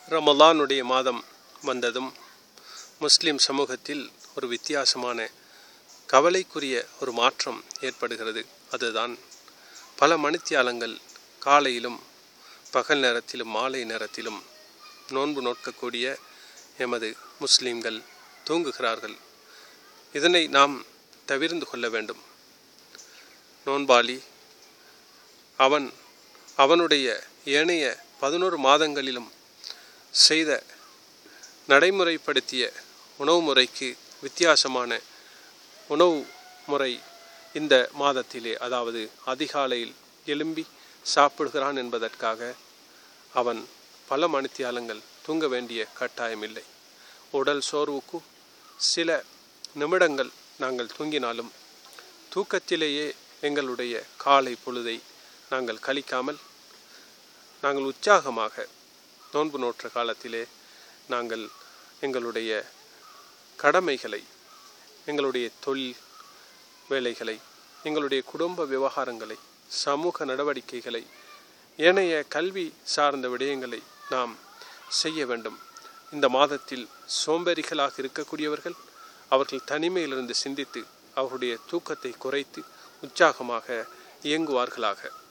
ரமலானுடைய மாதம் வந்ததும் முஸ்லிம் சமூகத்தில் ஒரு வித்தியாசமான கவலைக்குரிய ஒரு மாற்றம் ஏற்படுகிறது அதுதான் பல மணித்தியாலங்கள் காலையிலும் பகல் நேரத்திலும் மாலை நேரத்திலும் நோன்பு நோக்கக்கூடிய எமது முஸ்லிம்கள் தூங்குகிறார்கள் இதனை நாம் தவிர்ந்து கொள்ள வேண்டும் நோன்பாளி அவன் அவனுடைய ஏனைய பதினோரு மாதங்களிலும் செய்த நடைமுறைப்படுத்திய உணவு முறைக்கு வித்தியாசமான உணவு முறை இந்த மாதத்திலே அதாவது அதிகாலையில் எழும்பி சாப்பிடுகிறான் என்பதற்காக அவன் பல மணித்தியாலங்கள் தூங்க வேண்டிய கட்டாயமில்லை உடல் சோர்வுக்கு சில நிமிடங்கள் நாங்கள் தூங்கினாலும் தூக்கத்திலேயே எங்களுடைய காலை பொழுதை நாங்கள் கழிக்காமல் நாங்கள் உற்சாகமாக நோன்பு நோற்ற காலத்திலே நாங்கள் எங்களுடைய கடமைகளை எங்களுடைய தொழில் வேலைகளை எங்களுடைய குடும்ப விவகாரங்களை சமூக நடவடிக்கைகளை ஏனைய கல்வி சார்ந்த விடயங்களை நாம் செய்ய வேண்டும் இந்த மாதத்தில் சோம்பேறிகளாக இருக்கக்கூடியவர்கள் அவர்கள் தனிமையிலிருந்து சிந்தித்து அவர்களுடைய தூக்கத்தை குறைத்து உற்சாகமாக இயங்குவார்களாக